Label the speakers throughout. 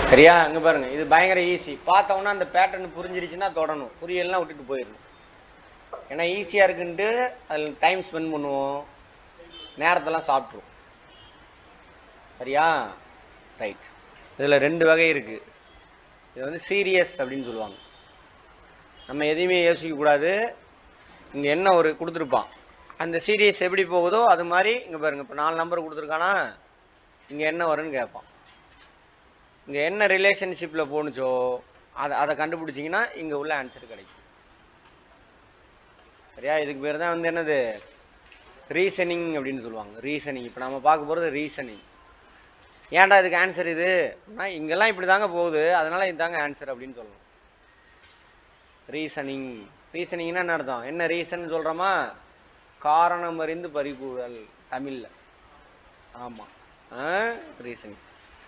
Speaker 1: சரியா அங்க பாருங்க இது பயங்கர ஈஸி பார்த்தோம்னா அந்த பேட்டர்ன் புரிஞ்சிருச்சுன்னா தொடணும் புரியலாம் விட்டுட்டு போயிடணும் ஏன்னா ஈஸியா இருக்குன்ட்டு அதில் டைம் ஸ்பெண்ட் பண்ணுவோம் நேரத்தெல்லாம் சாப்பிட்ருவோம் சரியா ரைட் இதில் ரெண்டு வகை இருக்கு இது வந்து சீரியஸ் அப்படின்னு சொல்லுவாங்க நம்ம எதையுமே யோசிக்க கூடாது இங்க என்ன ஒரு கொடுத்துருப்பான் அந்த சீரியஸ் எப்படி போகுதோ அது மாதிரி இங்க பாருங்க இப்போ நாலு நம்பர் கொடுத்துருக்கானா இங்க என்ன வரும்னு கேட்பான் இங்க என்ன ரிலேஷன்ஷிப்ல போணுச்சோ அதை அதை கண்டுபிடிச்சிங்கன்னா இங்க உள்ள ஆன்சர் கிடைக்கும் சரியா இதுக்கு பேர் தான் வந்து என்னது ரீசனிங் அப்படின்னு சொல்லுவாங்க ரீசனிங் இப்போ நம்ம பார்க்க போகிறது ரீசனிங் ஏன்டா இதுக்கு ஆன்சர் இது அப்படின்னா இங்கெல்லாம் இப்படி தாங்க போகுது அதனால இதுதாங்க ஆன்சர் அப்படின்னு சொல்லணும் ரீசனிங் ரீசனிங்னா என்ன அர்த்தம் என்ன ரீசன் சொல்கிறோமா காரணம் அறிந்து பறிகூழல் தமிழில் ஆமாம் ரீசனிங்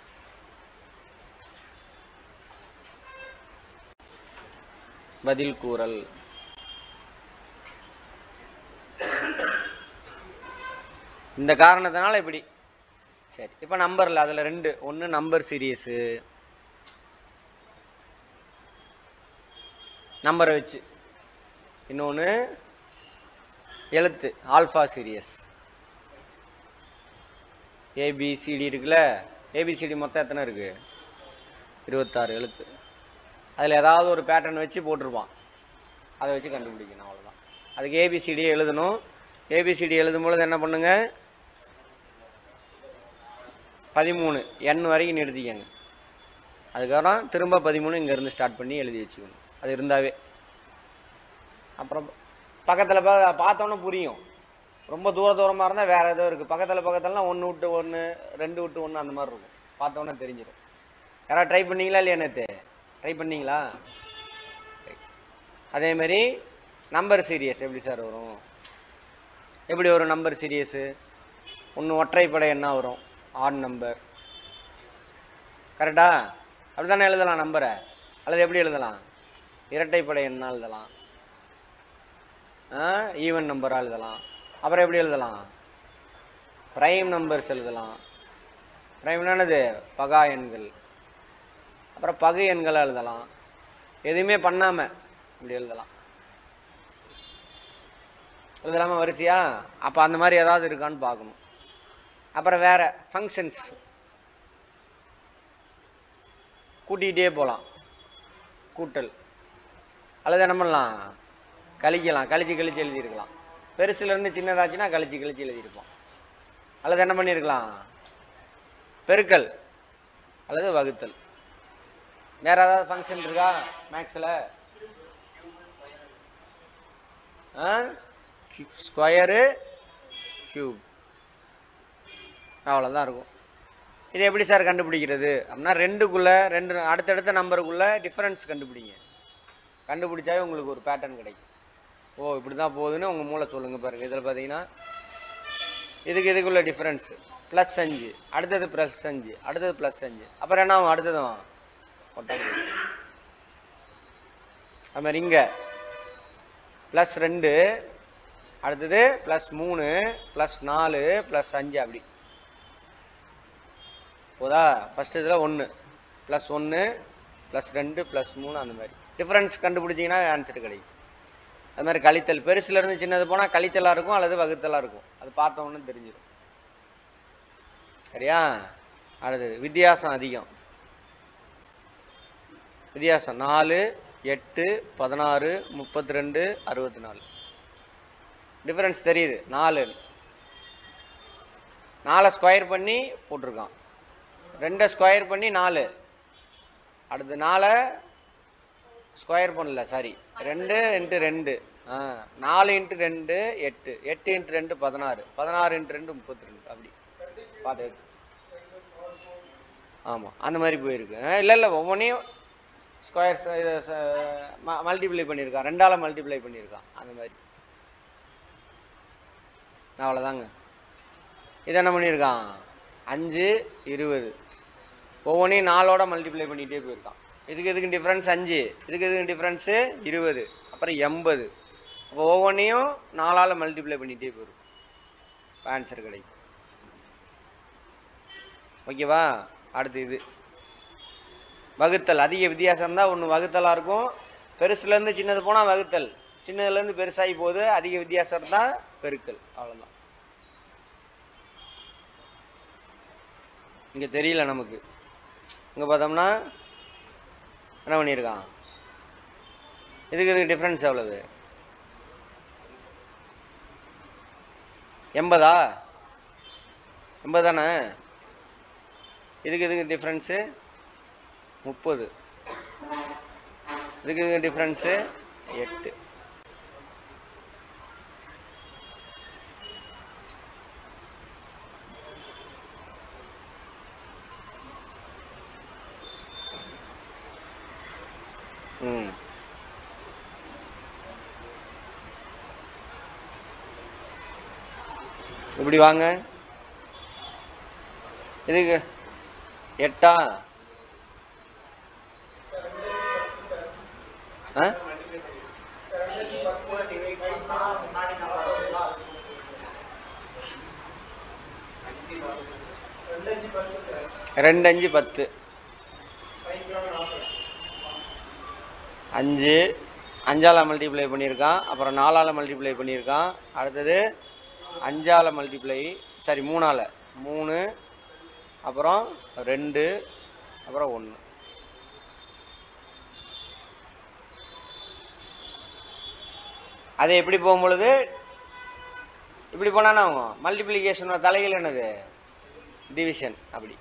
Speaker 1: பதில் கூறல் இந்த காரணத்தினால இப்படி சரி இப்போ நம்பர்ல அதுல ரெண்டு ஒன்று நம்பர் சீரியஸு நம்பரை வச்சு இன்னொன்று எழுத்து ஆல்ஃபா சீரியஸ் ஏபிசிடி இருக்குல்ல ஏபிசிடி மொத்தம் எத்தனை இருக்கு இருபத்தாறு எழுத்து அதில் ஏதாவது ஒரு பேட்டர்ன் வச்சு போட்டிருப்பான் அதை வச்சு கண்டுபிடிக்கணும் அவ்வளோதான் அதுக்கு ஏபிசிடி எழுதணும் ஏபிசிடி எழுதும் பொழுது என்ன பண்ணுங்க பதிமூணு எண் வரைக்கும் நிறுத்திக்கங்க அதுக்கப்புறம் திரும்ப பதிமூணு இங்கேருந்து ஸ்டார்ட் பண்ணி எழுதி வச்சுக்கணும் அது இருந்தாவே அப்புறம் பக்கத்தில் பார்த்தோன்னே புரியும் ரொம்ப தூர தூரமாக இருந்தால் வேற ஏதோ இருக்குது பக்கத்தில் பக்கத்துலலாம் ஒன்று விட்டு ஒன்று ரெண்டு விட்டு ஒன்று அந்த மாதிரி இருக்கும் பார்த்தோன்னே தெரிஞ்சிடும் யாராவது ட்ரை பண்ணீங்களா இல்லையா நேற்று ட்ரை பண்ணீங்களா Right. அதே மாதிரி நம்பர் சீரியஸ் எப்படி சார் வரும் எப்படி வரும் நம்பர் சீரியஸு ஒன்று ஒற்றைப்படை என்ன வரும் ஆட் நம்பர் கரெக்டா அப்படிதானே எழுதலாம் நம்பரை அல்லது எப்படி எழுதலாம் இரட்டைப்படை என்ன எழுதலாம் ஈவன் நம்பராக எழுதலாம் அப்புறம் எப்படி எழுதலாம் ப்ரைம் நம்பர்ஸ் எழுதலாம் ப்ரைம்னா என்னது பகா எண்கள் அப்புறம் பகு எண்களை எழுதலாம் எதுவுமே பண்ணாம இப்படி எழுதலாம் எழுதலாமா வரிசையா அப்ப அந்த மாதிரி ஏதாவது இருக்கான்னு பார்க்கணும் அப்புறம் வேற ஃபங்க்ஷன்ஸ் கூட்டிகிட்டே போகலாம் கூட்டல் அல்லது என்ன பண்ணலாம் கழிக்கலாம் கழிச்சு கழிச்சு எழுதியிருக்கலாம் பெருசுல இருந்து சின்னதாச்சுன்னா கழிச்சு கழிச்சு எழுதியிருப்போம் அல்லது என்ன பண்ணியிருக்கலாம் பெருக்கல் அல்லது வகுத்தல் வேற ஏதாவது ஃபங்க்ஷன் இருக்கா மேக்ஸில் ஸ்கொயரு கியூப் அவ்வளோதான் இருக்கும் இது எப்படி சார் கண்டுபிடிக்கிறது அப்படின்னா ரெண்டுக்குள்ள ரெண்டு அடுத்தடுத்த நம்பருக்குள்ள டிஃபரன்ஸ் கண்டுபிடிங்க கண்டுபிடிச்சாவே உங்களுக்கு ஒரு பேட்டர்ன் கிடைக்கும் ஓ இப்படி தான் போகுதுன்னு உங்கள் மூளை சொல்லுங்க பாருங்க இதில் பார்த்தீங்கன்னா இதுக்கு இதுக்குள்ள டிஃபரன்ஸ் ப்ளஸ் அஞ்சு அடுத்தது ப்ளஸ் அஞ்சு அடுத்தது ப்ளஸ் அஞ்சு அப்புறம் என்ன ஆகும் அடுத்ததும் ஒட்டகம் அது மாதிரி இங்கே ப்ளஸ் ரெண்டு அடுத்தது ப்ளஸ் மூணு ப்ளஸ் நாலு ப்ளஸ் அஞ்சு அப்படி போதா ஃபர்ஸ்ட் இதில் ஒன்று ப்ளஸ் ஒன்று ப்ளஸ் ரெண்டு ப்ளஸ் மூணு அந்த மாதிரி டிஃப்ரென்ஸ் கண்டுபிடிச்சிங்கன்னா ஆன்சர் கிடைக்கும் அது மாதிரி கழித்தல் பெருசுல இருந்து சின்னது போனால் கழித்தலாக இருக்கும் அல்லது வகுத்தலாக இருக்கும் அது பார்த்தோன்னு தெரிஞ்சிடும் சரியா அடுத்தது வித்தியாசம் அதிகம் வித்தியாசம் நாலு எட்டு பதினாறு முப்பத்தி ரெண்டு அறுபத்தி நாலு டிஃபரன்ஸ் தெரியுது நாலு நாலை ஸ்கொயர் பண்ணி போட்டிருக்கான் ரெண்டை ஸ்கொயர் பண்ணி நாலு அடுத்து நாலை ஸ்கொயர் பண்ணல சாரி ரெண்டு இன்ட்டு ரெண்டு ஆ நாலு இன்ட்டு ரெண்டு எட்டு எட்டு இன்ட்டு ரெண்டு பதினாறு பதினாறு இன்ட்டு ரெண்டு முப்பத்தி ரெண்டு அப்படி பார்த்து ஆமாம் அந்த மாதிரி போயிருக்கு இல்லை இல்லை ஒவ்வொன்றையும் ஸ்கொயர் மல்டிப்ளை பண்ணியிருக்கான் ரெண்டால மல்டிப்ளை பண்ணியிருக்கான் அந்த மாதிரி அவ்வளோதாங்க இது என்ன பண்ணியிருக்கான் அஞ்சு இருபது ஒவ்வொன்றையும் நாலோட மல்டிப்ளை பண்ணிகிட்டே போயிருக்கான் இதுக்கு இதுக்கு டிஃப்ரென்ஸ் அஞ்சு இதுக்கு இதுக்கு டிஃப்ரென்ஸு இருபது அப்புறம் எண்பது அப்போ ஒவ்வொன்றையும் நாலால் மல்டிப்ளை பண்ணிகிட்டே போயிடும் ஆன்சர் கிடைக்கும் ஓகேவா அடுத்து இது வகுத்தல் அதிக வித்தியாசம் இருந்தால் ஒன்று வகுத்தலாக இருக்கும் பெருசுலேருந்து சின்னது போனால் வகுத்தல் சின்னதுலேருந்து பெருசாகி போகுது அதிக வித்தியாசம் இருந்தால் பெருக்கல் அவ்வளோதான் இங்கே தெரியல நமக்கு இங்கே பார்த்தோம்னா என்ன பண்ணியிருக்கான் இதுக்கு இதுக்கு டிஃப்ரென்ஸ் எவ்வளவு எண்பதா எண்பது தானே இதுக்கு இதுக்கு டிஃப்ரென்ஸு முப்பது இதுக்கு இதுக்கு டிஃப்ரென்ஸு எட்டு ம் இப்படி வாங்க இதுக்கு எட்டா ஆ ரெண்டு அஞ்சு பத்து அஞ்சு அஞ்சால் மல்டிப்ளை பண்ணியிருக்கான் அப்புறம் நாலால் மல்டிப்ளை பண்ணியிருக்கான் அடுத்தது அஞ்சால் மல்டிப்ளை சாரி மூணால் மூணு அப்புறம் ரெண்டு அப்புறம் ஒன்று அது எப்படி போகும் பொழுது இப்படி போனானா ஆகும் மல்டிப்ளிகேஷனோட தலைகள் என்னது டிவிஷன் அப்படி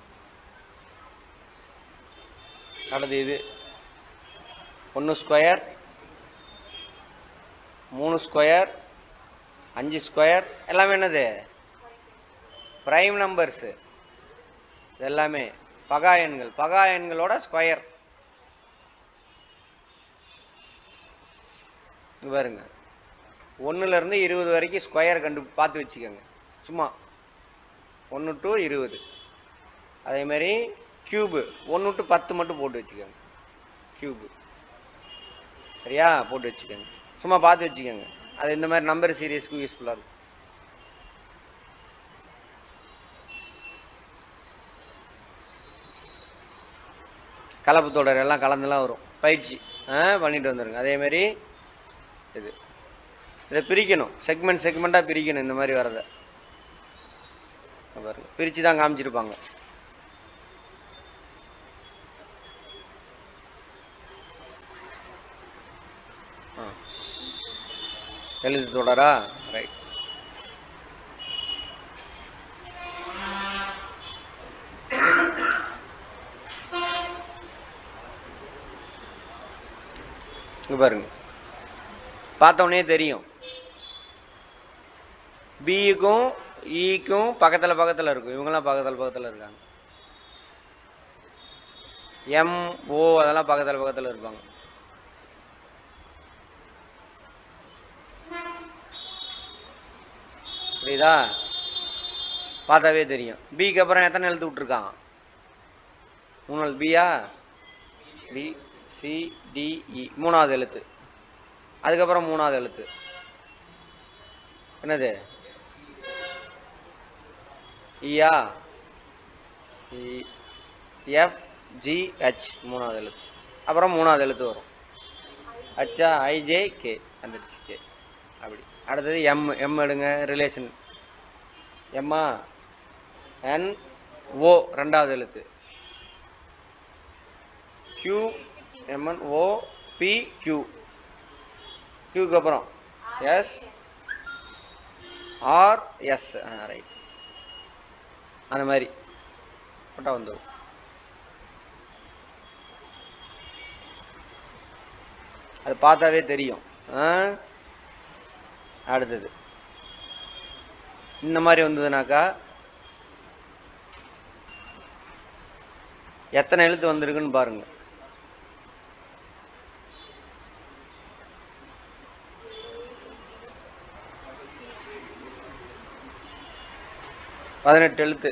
Speaker 1: அடுத்து இது ஒன்று ஸ்கொயர் மூணு ஸ்கொயர் அஞ்சு ஸ்கொயர் எல்லாமே என்னது ப்ரைம் நம்பர்ஸு இது எல்லாமே பகா எண்கள் பகா எண்களோட ஸ்கொயர் இங்க பாருங்க ஒன்றுலேருந்து இருபது வரைக்கும் ஸ்கொயர் கண்டு பார்த்து வச்சுக்கோங்க சும்மா ஒன்று டு இருபது அதேமாரி க்யூபு ஒன்று டு பத்து மட்டும் போட்டு வச்சுக்கோங்க க்யூபு சரியா போட்டு வச்சுக்கோங்க சும்மா பார்த்து வச்சுக்கோங்க அது இந்த மாதிரி நம்பர் சீரியஸ்க்கு யூஸ்ஃபுல்லாக இருக்கும் கலப்பு தொடர் எல்லாம் கலந்துலாம் வரும் பயிற்சி ஆ பண்ணிட்டு வந்துருங்க அதே மாதிரி இது இதை பிரிக்கணும் செக்மெண்ட் செக்மெண்ட்டாக பிரிக்கணும் இந்த மாதிரி வரதை பாருங்க பிரித்து தான் காமிச்சிருப்பாங்க ஆ எழுத்து தொடரா ரைட் இங்க பாருங்க பார்த்த உடனே தெரியும் பிக்கும் ஈக்கும் பக்கத்துல பக்கத்துல இருக்கும் இவங்கெல்லாம் பக்கத்துல பக்கத்துல இருக்காங்க எம் ஓ அதெல்லாம் பக்கத்துல பக்கத்துல இருப்பாங்க புரியுதா பார்த்தாவே தெரியும் பிக்கு அப்புறம் எத்தனை எழுத்து விட்டுருக்கான் மூணு எழுத்து பியா பி சி டி இ மூணாவது எழுத்து அதுக்கப்புறம் மூணாவது எழுத்து என்னது இயா எஃப் ஜி ஹெச் மூணாவது எழுத்து அப்புறம் மூணாவது எழுத்து வரும் ஹச்சா ஐஜே கே வந்துடுச்சு கே அப்படி அடுத்தது எம் எம் எடுங்க ரிலேஷன் எம்மா என் ஓ ரெண்டாவது எழுத்து Q M N O P Q கியூக்கு அப்புறம் எஸ் ஆர் எஸ் ரைட் அந்த மாதிரி போட்டால் வந்துடும் அது பார்த்தாவே தெரியும் ஆ? அடுத்தது இந்த மாதிரி வந்ததுனாக்கா எத்தனை எழுத்து வந்திருக்குன்னு பாருங்க பதினெட்டு எழுத்து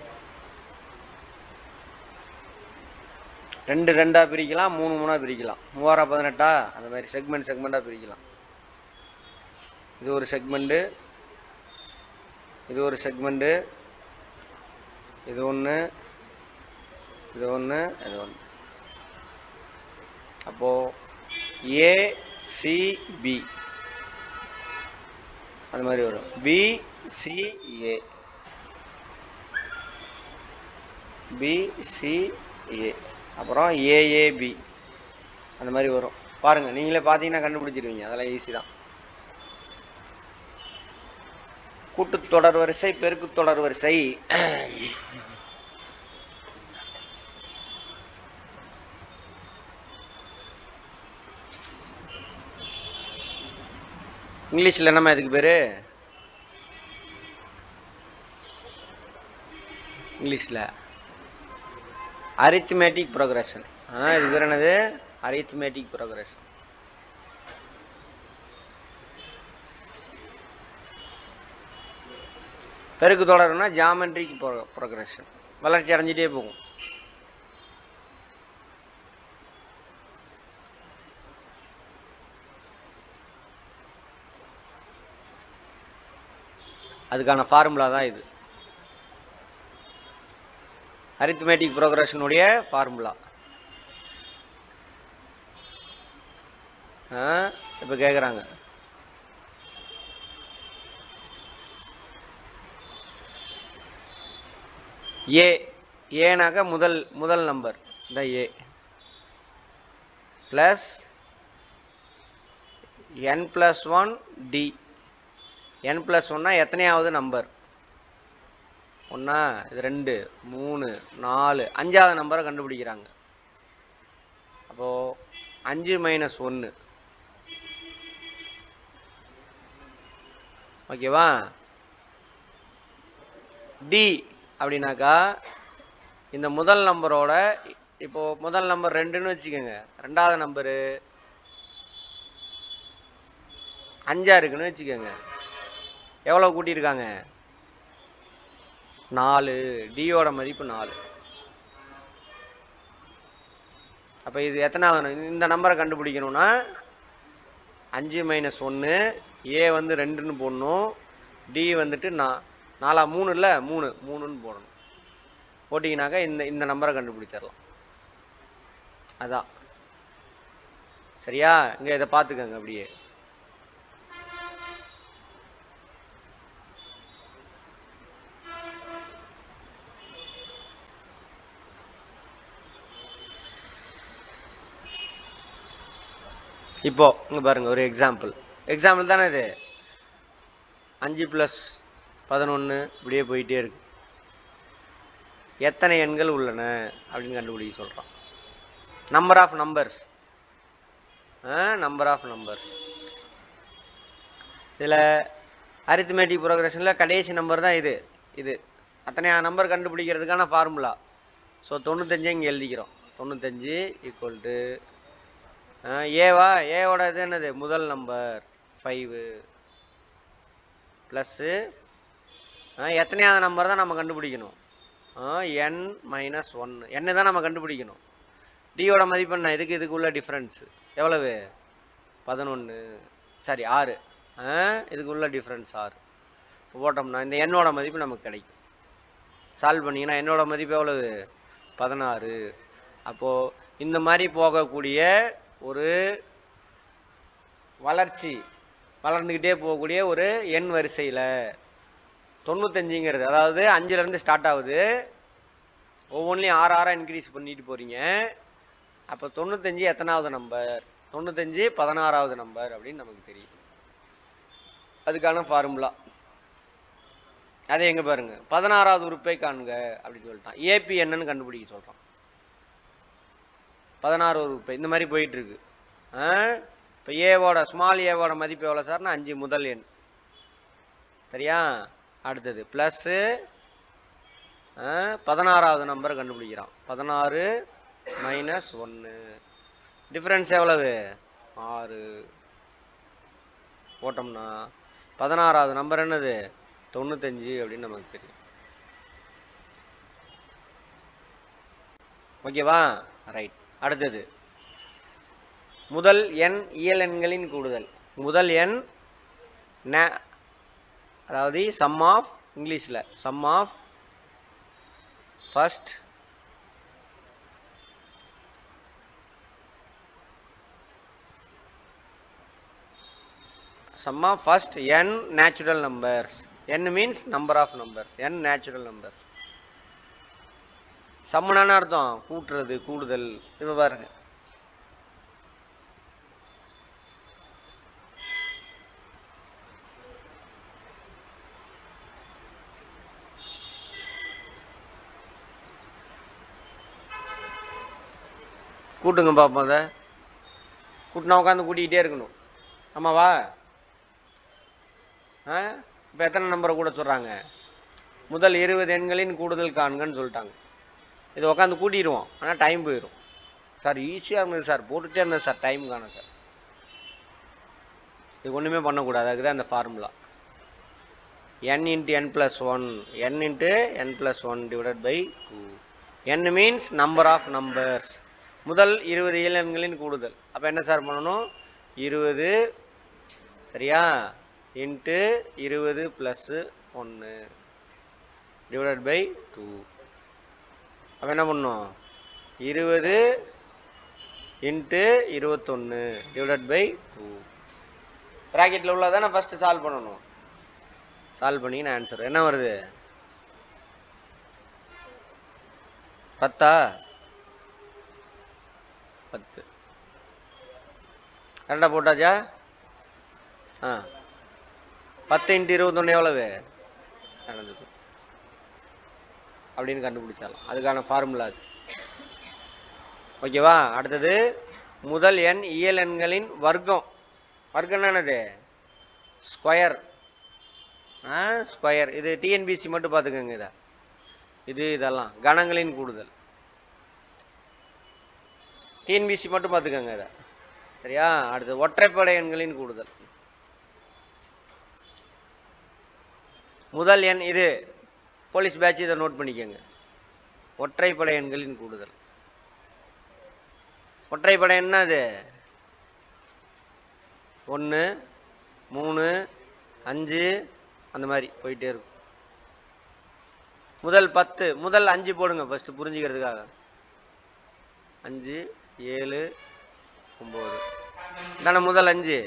Speaker 1: ரெண்டு ரெண்டா பிரிக்கலாம் மூணு மூணா பிரிக்கலாம் மூவாரா பதினெட்டா அந்த மாதிரி செக்மெண்ட் செக்மெண்டா பிரிக்கலாம் இது ஒரு செக்மெண்ட்டு இது ஒரு செக்மெண்ட்டு இது ஒன்று இது ஒன்று இது ஒன்று அப்போ ஏசிபி அந்த மாதிரி வரும் பிசிஏ பிசிஏ அப்புறம் ஏஏபி அந்த மாதிரி வரும் பாருங்க நீங்களே பார்த்தீங்கன்னா கண்டுபிடிச்சிருவீங்க அதெல்லாம் ஈஸி தான் கூட்டுத் தொடர் வரிசை பெருக்குத் தொடர் வரிசை இங்கிலீஷில் என்னம்மா இதுக்கு பேர் இங்கிலீஷில் அரித்மேட்டிக் ப்ரோக்ரஷன் ஆ இது பேர் என்னது அரித்மேட்டிக் ப்ரோக்ரஷன் பெருக்கு தொடர்னா ஜாமெட்ரிக் ப்ரோக்ரஷன் வளர்ச்சி அடைஞ்சிட்டே போகும் அதுக்கான ஃபார்முலா தான் இது அரித்மேட்டிக் ப்ரோக்ரஷனுடைய ஃபார்முலா இப்போ கேட்குறாங்க ஏ ஏனாக்க முதல் முதல் நம்பர் இந்த A plus N plus one T N plus ஒன்னா எத்தனையாவது நம்பர் ஒன்றா இது ரெண்டு மூணு நாலு அஞ்சாவது நம்பரை கண்டுபிடிக்கிறாங்க அப்போது அஞ்சு மைனஸ் ஒன்று ஓகேவா டி அப்படின்னாக்கா இந்த முதல் நம்பரோட இப்போ முதல் நம்பர் ரெண்டுன்னு வச்சுக்கோங்க ரெண்டாவது நம்பரு அஞ்சா இருக்குன்னு வச்சுக்கோங்க எவ்வளோ கூட்டியிருக்காங்க நாலு டியோட மதிப்பு நாலு அப்போ இது எத்தனாவது இந்த நம்பரை கண்டுபிடிக்கணும்னா அஞ்சு மைனஸ் ஒன்று ஏ வந்து ரெண்டுன்னு போடணும் டி வந்துட்டு நான் நாலா மூணு இல்லை மூணு மூணுன்னு போடணும் போட்டிங்கனாக்கா இந்த இந்த நம்பரை கண்டுபிடிச்சிடலாம் அதான் சரியா இங்கே இதை பார்த்துக்கங்க அப்படியே இப்போ இங்க பாருங்க ஒரு எக்ஸாம்பிள் எக்ஸாம்பிள் தானே இது அஞ்சு ப்ளஸ் பதினொன்று இப்படியே போயிட்டே இருக்கு எத்தனை எண்கள் உள்ளன அப்படின்னு கண்டுபிடிக்க சொல்கிறான் number of numbers number of numbers இதில் அரித்மேட்டிக் ப்ரோக்ரஷனில் கடைசி நம்பர் தான் இது இது அத்தனை நம்பர் கண்டுபிடிக்கிறதுக்கான ஃபார்முலா ஸோ தொண்ணூத்தஞ்சு இங்கே எழுதிக்கிறோம் தொண்ணூத்தஞ்சு ஈக்குவல் டு ஏவா ஏவோட இது என்னது முதல் நம்பர் ஃபைவு ப்ளஸ்ஸு எத்தனையாவது நம்பர் தான் நம்ம கண்டுபிடிக்கணும் என் மைனஸ் ஒன்று என்ன தான் நம்ம கண்டுபிடிக்கணும் டியோட மதிப்பு என்ன இதுக்கு இதுக்கு உள்ள டிஃப்ரென்ஸு எவ்வளவு பதினொன்று சாரி ஆறு ஆ, இதுக்கு உள்ள டிஃப்ரென்ஸ் ஆறு போட்டோம்னா இந்த எண்ணோட மதிப்பு நமக்கு கிடைக்கும் சால்வ் பண்ணிங்கன்னா என்னோட மதிப்பு எவ்வளவு பதினாறு அப்போது இந்த மாதிரி போகக்கூடிய ஒரு வளர்ச்சி வளர்ந்துக்கிட்டே போகக்கூடிய ஒரு எண் வரிசையில் தொண்ணூத்தஞ்சுங்கிறது அதாவது அஞ்சுலேருந்து ஸ்டார்ட் ஆகுது ஒவ்வொன்றிலையும் ஆறு ஆறாக இன்க்ரீஸ் பண்ணிட்டு போகிறீங்க அப்போ தொண்ணூத்தஞ்சு எத்தனாவது நம்பர் தொண்ணூத்தஞ்சு பதினாறாவது நம்பர் அப்படின்னு நமக்கு தெரியும் அதுக்கான ஃபார்முலா அதை எங்க பாருங்க பதினாறாவது உறுப்பை காண்க அப்படின்னு சொல்லிட்டான் ஏபி என்னன்னு கண்டுபிடிக்க சொல்றான் பதினாறு உறுப்பை இந்த மாதிரி போயிட்டு இருக்கு இப்போ ஏவோட ஸ்மால் ஏவோட மதிப்பு எவ்வளோ சார்னா அஞ்சு முதல் எண் சரியா அடுத்தது ப்ளஸ்ஸு பதினாறாவது நம்பர் கண்டுபிடிக்கிறான் பதினாறு மைனஸ் ஒன்று டிஃப்ரென்ஸ் எவ்வளவு ஆறு போட்டோம்னா பதினாறாவது நம்பர் என்னது தொண்ணூத்தஞ்சு அப்படின்னு நமக்கு தெரியும் ஓகேவா ரைட் அடுத்தது முதல் எண் இயல் எண்களின் கூடுதல் முதல் எண் ந அதாவது சம் ஆஃப் இங்கிலீஷில் sum of first sum of first n natural numbers n means number of numbers n natural numbers சம்மனான அர்த்தம் கூட்டுறது கூடுதல் இப்ப பாருங்க கூட்டுங்க பார்ப்போம் அதை கூட்டினா உட்காந்து கூட்டிக்கிட்டே இருக்கணும் ஆமாவா ஆ இப்போ எத்தனை நம்பரை கூட சொல்கிறாங்க முதல் இருபது எண்களின் கூடுதல் காண்கன்னு சொல்லிட்டாங்க இது உட்காந்து கூட்டிடுவோம் ஆனால் டைம் போயிடும் சார் ஈஸியாக இருந்தது சார் போட்டுகிட்டே இருந்தது சார் டைம் காணும் சார் இது ஒன்றுமே பண்ணக்கூடாது அதுக்கு தான் இந்த formula N into N plus one N into N plus one divided by two N means number of numbers முதல் இருபது இயலெண்களின் கூடுதல் அப்போ என்ன சார் பண்ணணும் இருபது சரியா இன்ட்டு இருபது ப்ளஸ்ஸு ஒன்று டிவைடட் பை டூ அப்போ என்ன பண்ணணும் இருபது இன்ட்டு இருபத்தொன்று டிவைடட் பை டூ ப்ராக்கெட்டில் உள்ளதானே ஃபஸ்ட்டு சால்வ் பண்ணணும் சால்வ் பண்ணிங்கன்னா ஆன்சர் என்ன வருது பத்தா பத்து கரெக்டாக போட்டாச்சா ஆ பத்து இன்ட்டு இருபத்தொன்று எவ்வளவு நடந்து போச்சு அப்படின்னு கண்டுபிடிச்சாலாம் அதுக்கான ஃபார்முலா அது ஓகேவா அடுத்தது முதல் எண் இயல் எண்களின் வர்க்கம் வர்க்கம் என்னது ஸ்கொயர் ஆ ஸ்கொயர் இது டிஎன்பிசி மட்டும் பார்த்துக்கோங்க இதை இது இதெல்லாம் கணங்களின் கூடுதல் டிஎன்பிசி மட்டும் பார்த்துக்கோங்க இதை சரியா அடுத்து ஒற்றைப்படை எண்களின் கூடுதல் முதல் எண் இது போலீஸ் பேட்ச் இதை நோட் பண்ணிக்கோங்க ஒற்றைப்படை எண்களின் கூடுதல் ஒற்றைப்படை என்ன அது ஒன்று மூணு அஞ்சு அந்த மாதிரி போயிட்டே இருக்கும் முதல் பத்து முதல் அஞ்சு போடுங்க ஃபஸ்ட்டு புரிஞ்சுக்கிறதுக்காக அஞ்சு ஏழு ஒம்பது தானே முதல் அஞ்சு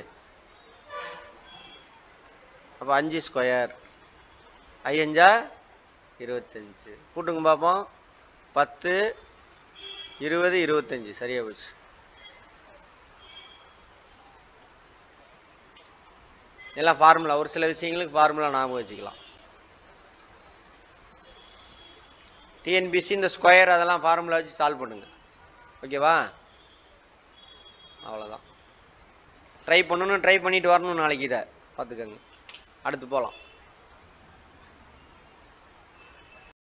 Speaker 1: அப்போ அஞ்சு ஸ்கொயர் ஐயஞ்சா இருபத்தஞ்சு கூட்டுங்க பார்ப்போம் பத்து இருபது இருபத்தஞ்சு சரியா போச்சு எல்லாம் ஃபார்முலா ஒரு சில விஷயங்களுக்கு ஃபார்முலா ஞாபகம் வச்சுக்கலாம் டிஎன்பிசி இந்த ஸ்கொயர் அதெல்லாம் ஃபார்முலா வச்சு சால்வ் பண்ணுங்க ஓகேவா அவ்வளோதான் ட்ரை பண்ணணும் ட்ரை பண்ணிட்டு வரணும் நாளைக்கு இதை பார்த்துக்கோங்க அடுத்து போகலாம்